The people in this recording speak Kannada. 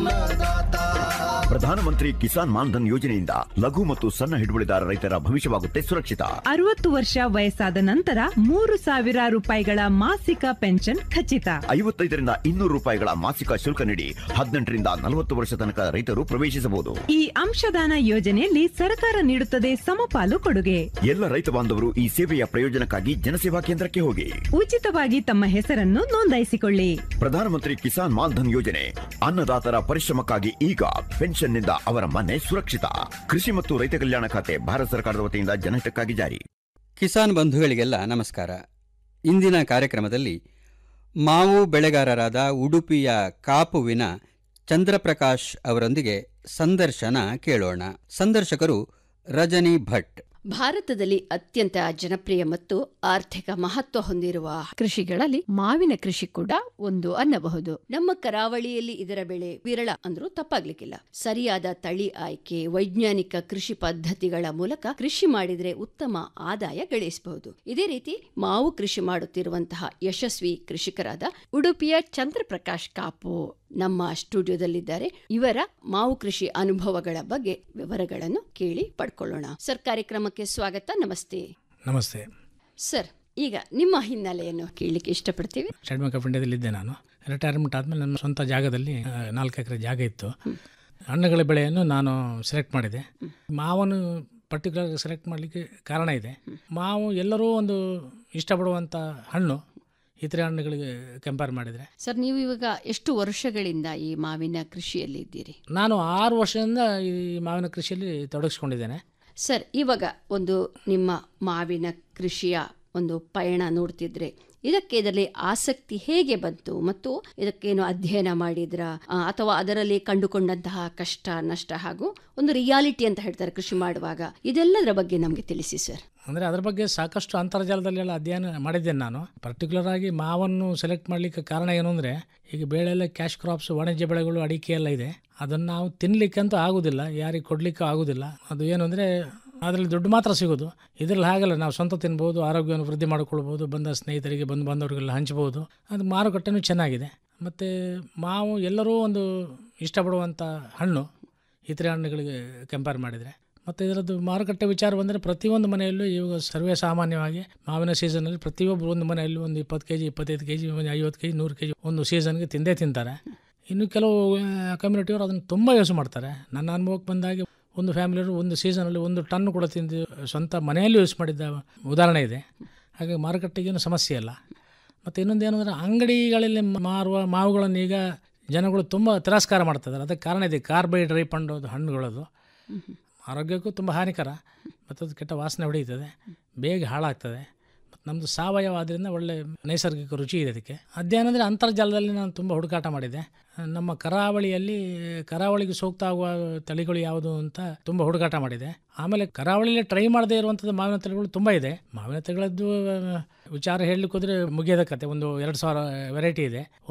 ಅನ್ನದಾತ ಪ್ರಧಾನಮಂತ್ರಿ ಕಿಸಾನ್ ಮಾನ್ಧನ್ ಯೋಜನೆಯಿಂದ ಲಘು ಮತ್ತು ಸಣ್ಣ ಹಿಡುವಳಿದಾರ ರೈತರ ಭವಿಷ್ಯವಾಗುತ್ತೆ ಸುರಕ್ಷಿತ ಅರವತ್ತು ವರ್ಷ ವಯಸ್ಸಾದ ನಂತರ ಮೂರು ಸಾವಿರ ರೂಪಾಯಿಗಳ ಮಾಸಿಕ ಪೆನ್ಷನ್ ಖಚಿತ ಐವತ್ತೈದರಿಂದ ಇನ್ನೂರು ರೂಪಾಯಿಗಳ ಮಾಸಿಕ ಶುಲ್ಕ ನೀಡಿ ಹದಿನೆಂಟರಿಂದ ನಲವತ್ತು ವರ್ಷ ತನಕ ರೈತರು ಪ್ರವೇಶಿಸಬಹುದು ಈ ಅಂಶದಾನ ಯೋಜನೆಯಲ್ಲಿ ಸರ್ಕಾರ ನೀಡುತ್ತದೆ ಸಮಪಾಲು ಕೊಡುಗೆ ಎಲ್ಲ ರೈತ ಬಾಂಧವರು ಈ ಸೇವೆಯ ಪ್ರಯೋಜನಕ್ಕಾಗಿ ಜನಸೇವಾ ಕೇಂದ್ರಕ್ಕೆ ಹೋಗಿ ಉಚಿತವಾಗಿ ತಮ್ಮ ಹೆಸರನ್ನು ನೋಂದಾಯಿಸಿಕೊಳ್ಳಿ ಪ್ರಧಾನಮಂತ್ರಿ ಕಿಸಾನ್ ಮಾನ್ಧನ್ ಯೋಜನೆ ಅನ್ನದಾತರ ಪರಿಶ್ರಮಕ್ಕಾಗಿ ಈಗ ಪೆನ್ಷನ್ನಿಂದ ಅವರ ಮನೆ ಸುರಕ್ಷಿತ ಕೃಷಿ ಮತ್ತು ರೈತ ಕಲ್ಯಾಣ ಖಾತೆ ಭಾರತ ಸರ್ಕಾರದ ವತಿಯಿಂದ ಜನಹಿತಕ್ಕಾಗಿ ಜಾರಿ ಕಿಸಾನ್ ಬಂಧುಗಳಿಗೆಲ್ಲ ನಮಸ್ಕಾರ ಇಂದಿನ ಕಾರ್ಯಕ್ರಮದಲ್ಲಿ ಮಾವು ಬೆಳೆಗಾರರಾದ ಉಡುಪಿಯ ಕಾಪುವಿನ ಚಂದ್ರಪ್ರಕಾಶ್ ಅವರೊಂದಿಗೆ ಸಂದರ್ಶನ ಕೇಳೋಣ ಸಂದರ್ಶಕರು ರಜನಿ ಭಟ್ ಭಾರತದಲ್ಲಿ ಅತ್ಯಂತ ಜನಪ್ರಿಯ ಮತ್ತು ಆರ್ಥಿಕ ಮಹತ್ವ ಹೊಂದಿರುವ ಕೃಷಿಗಳಲ್ಲಿ ಮಾವಿನ ಕೃಷಿ ಕೂಡ ಒಂದು ಅನ್ನಬಹುದು ನಮ್ಮ ಕರಾವಳಿಯಲ್ಲಿ ಇದರ ಬೆಳೆ ವಿರಳ ಅಂದ್ರೂ ತಪ್ಪಾಗ್ಲಿಕ್ಕಿಲ್ಲ ಸರಿಯಾದ ತಳಿ ಆಯ್ಕೆ ವೈಜ್ಞಾನಿಕ ಕೃಷಿ ಪದ್ಧತಿಗಳ ಮೂಲಕ ಕೃಷಿ ಮಾಡಿದ್ರೆ ಉತ್ತಮ ಆದಾಯ ಗಳಿಸಬಹುದು ಇದೇ ರೀತಿ ಮಾವು ಕೃಷಿ ಮಾಡುತ್ತಿರುವಂತಹ ಯಶಸ್ವಿ ಕೃಷಿಕರಾದ ಉಡುಪಿಯ ಚಂದ್ರಪ್ರಕಾಶ್ ಕಾಪು ನಮ್ಮ ಸ್ಟುಡಿಯೋದಲ್ಲಿದ್ದಾರೆ ಇವರ ಮಾವು ಕೃಷಿ ಅನುಭವಗಳ ಬಗ್ಗೆ ವಿವರಗಳನ್ನು ಕೇಳಿ ಪಡ್ಕೊಳ್ಳೋಣ ಸರ್ ಕಾರ್ಯಕ್ರಮಕ್ಕೆ ಸ್ವಾಗತ ನಮಸ್ತೆ ನಮಸ್ತೆ ಸರ್ ಈಗ ನಿಮ್ಮ ಹಿನ್ನೆಲೆಯನ್ನು ಕೇಳಲಿಕ್ಕೆ ಇಷ್ಟಪಡ್ತೀವಿ ಸ್ಟೇಟ್ ಬ್ಯಾಂಕ್ ಆಫ್ ಇಂಡಿಯಾದಲ್ಲಿದ್ದೆ ನಾನು ರಿಟೈರ್ಮೆಂಟ್ ಆದಮೇಲೆ ನನ್ನ ಸ್ವಂತ ಜಾಗದಲ್ಲಿ ಆ, ನಾಲ್ಕು ಎಕರೆ ಜಾಗ ಇತ್ತು ಹಣ್ಣುಗಳ ಬೆಳೆಯನ್ನು ನಾನು ಸೆಲೆಕ್ಟ್ ಮಾಡಿದೆ ಮಾವನ್ನು ಪರ್ಟಿಕ್ಯುಲರ್ ಸೆಲೆಕ್ಟ್ ಮಾಡಲಿಕ್ಕೆ ಕಾರಣ ಇದೆ ಮಾವು ಎಲ್ಲರೂ ಒಂದು ಇಷ್ಟಪಡುವಂಥ ಹಣ್ಣು ಇತರೆ ಹಣ್ಣುಗಳಿಗೆ ಕಂಪೇರ್ ಮಾಡಿದರೆ ಸರ್ ನೀವು ಇವಾಗ ಎಷ್ಟು ವರ್ಷಗಳಿಂದ ಈ ಮಾವಿನ ಕೃಷಿಯಲ್ಲಿ ಇದ್ದೀರಿ ನಾನು ಆರು ವರ್ಷದಿಂದ ಈ ಮಾವಿನ ಕೃಷಿಯಲ್ಲಿ ತೊಡಗಿಸ್ಕೊಂಡಿದ್ದೇನೆ ಸರ್ ಇವಾಗ ಒಂದು ನಿಮ್ಮ ಮಾವಿನ ಕೃಷಿಯ ಒಂದು ಪಯಣ ನೋಡ್ತಿದ್ರೆ ಇದಕ್ಕೆ ಇದರಲ್ಲಿ ಆಸಕ್ತಿ ಹೇಗೆ ಬಂತು ಮತ್ತು ಇದಕ್ಕೇನು ಅಧ್ಯಯನ ಮಾಡಿದ್ರ ಅಥವಾ ಅದರಲ್ಲಿ ಕಂಡುಕೊಂಡಂತಹ ಕಷ್ಟ ನಷ್ಟ ಹಾಗೂ ಒಂದು ರಿಯಾಲಿಟಿ ಅಂತ ಹೇಳ್ತಾರೆ ಕೃಷಿ ಮಾಡುವಾಗ ಇದೆಲ್ಲದರ ಬಗ್ಗೆ ನಮಗೆ ತಿಳಿಸಿ ಸರ್ ಅಂದರೆ ಅದರ ಬಗ್ಗೆ ಸಾಕಷ್ಟು ಅಂತರ್ಜಾಲದಲ್ಲೆಲ್ಲ ಅಧ್ಯಯನ ಮಾಡಿದ್ದೇನೆ ನಾನು ಪರ್ಟಿಕ್ಯುಲರ್ ಆಗಿ ಮಾವನ್ನು ಸೆಲೆಕ್ಟ್ ಮಾಡಲಿಕ್ಕೆ ಕಾರಣ ಏನು ಅಂದರೆ ಈಗ ಬೆಳೆಲ್ಲ ಕ್ಯಾಶ್ ಕ್ರಾಪ್ಸ್ ವಾಣಿಜ್ಯ ಬೆಳೆಗಳು ಅಡಿಕೆ ಎಲ್ಲ ಇದೆ ಅದನ್ನು ನಾವು ತಿನ್ನಲಿಕ್ಕಂತೂ ಆಗೋದಿಲ್ಲ ಯಾರಿಗೆ ಕೊಡಲಿಕ್ಕೂ ಆಗೋದಿಲ್ಲ ಅದು ಏನು ಅಂದರೆ ಅದರಲ್ಲಿ ದುಡ್ಡು ಮಾತ್ರ ಸಿಗೋದು ಇದರಲ್ಲಿ ಹಾಗಲ್ಲ ನಾವು ಸ್ವಂತ ತಿನ್ಬೋದು ಆರೋಗ್ಯವನ್ನು ವೃದ್ಧಿ ಮಾಡಿಕೊಳ್ಬೋದು ಬಂದ ಸ್ನೇಹಿತರಿಗೆ ಬಂದು ಬಂದವರಿಗೆಲ್ಲ ಹಂಚ್ಬೋದು ಅದು ಮಾರುಕಟ್ಟೆನೂ ಚೆನ್ನಾಗಿದೆ ಮತ್ತು ಮಾವು ಎಲ್ಲರೂ ಒಂದು ಇಷ್ಟಪಡುವಂಥ ಹಣ್ಣು ಇತರೆ ಹಣ್ಣುಗಳಿಗೆ ಕಂಪೇರ್ ಮಾಡಿದರೆ ಮತ್ತು ಇದರದ್ದು ಮಾರುಕಟ್ಟೆ ವಿಚಾರ ಬಂದರೆ ಪ್ರತಿಯೊಂದು ಮನೆಯಲ್ಲೂ ಇವಾಗ ಸರ್ವೇ ಸಾಮಾನ್ಯವಾಗಿ ಮಾವಿನ ಸೀಸನಲ್ಲಿ ಪ್ರತಿಯೊಬ್ಬರು ಒಂದು ಮನೆಯಲ್ಲೂ ಒಂದು ಇಪ್ಪತ್ತು ಕೆ ಜಿ ಇಪ್ಪತ್ತೈದು ಕೆ ಜಿ ಒಂದು ಐವತ್ತು ಕೆ ಜಿ ನೂರು ಕೆ ಜಿ ಒಂದು ಸೀಸನ್ಗೆ ತಿಂದೇ ತಿಂತಾರೆ ಇನ್ನು ಕೆಲವು ಕಮ್ಯುನಿಟಿಯವರು ಅದನ್ನು ತುಂಬ ಯೂಸ್ ಮಾಡ್ತಾರೆ ನನ್ನ ಅನುಭವಕ್ಕೆ ಬಂದಾಗೆ ಒಂದು ಫ್ಯಾಮಿಲಿಯವರು ಒಂದು ಸೀಸನಲ್ಲಿ ಒಂದು ಟನ್ ಕೂಡ ತಿಂದು ಸ್ವಂತ ಮನೆಯಲ್ಲಿ ಯೂಸ್ ಮಾಡಿದ್ದ ಉದಾಹರಣೆ ಇದೆ ಹಾಗಾಗಿ ಮಾರುಕಟ್ಟೆಗೇನು ಸಮಸ್ಯೆ ಇಲ್ಲ ಮತ್ತು ಇನ್ನೊಂದು ಏನು ಅಂದರೆ ಅಂಗಡಿಗಳಲ್ಲಿ ಮಾರುವ ಮಾವುಗಳನ್ನು ಈಗ ಜನಗಳು ತುಂಬ ತಿರಸ್ಕಾರ ಮಾಡ್ತಿದ್ದಾರೆ ಅದಕ್ಕೆ ಕಾರಣ ಇದೆ ಕಾರ್ಬೈಡ್ ರೈಪ್ ಅನ್ನೋದು ಹಣ್ಣುಗಳದು ಆರೋಗ್ಯಕ್ಕೂ ತುಂಬ ಹಾನಿಕರ ಮತ್ತು ಅದು ಕೆಟ್ಟ ವಾಸನೆ ಹೊಡೆಯುತ್ತದೆ ಬೇಗ ಹಾಳಾಗ್ತದೆ ಮತ್ತು ನಮ್ಮದು ಸಾವಯವ ಆದ್ದರಿಂದ ಒಳ್ಳೆ ನೈಸರ್ಗಿಕ ರುಚಿ ಇದೆ ಅದಕ್ಕೆ ಅಧ್ಯಯನ ಅಂದರೆ ಅಂತರ್ಜಾಲದಲ್ಲಿ ನಾನು ತುಂಬ ಹುಡುಕಾಟ ಮಾಡಿದೆ ನಮ್ಮ ಕರಾವಳಿಯಲ್ಲಿ ಕರಾವಳಿಗೆ ಸೂಕ್ತ ಆಗುವ ತಳಿಗಳು ಯಾವುದು ಅಂತ ತುಂಬ ಹುಡುಕಾಟ ಮಾಡಿದೆ ಆಮೇಲೆ ಕರಾವಳಿಯಲ್ಲಿ ಟ್ರೈ ಮಾಡದೇ ಇರುವಂಥದ್ದು ಮಾವಿನ ತಳಿಗಳು ತುಂಬ ಇದೆ ಮಾವಿನ ತಳಿಗಳದ್ದು ಆ, ವಿಚಾರ ಹೇಳಲಿಕ್ಕೆ ಹೋದರೆ ಮುಗಿಯೋದ ಕತೆ ಒಂದು ಎರಡು ಸಾವಿರ ವೆರೈಟಿ ಇದೆ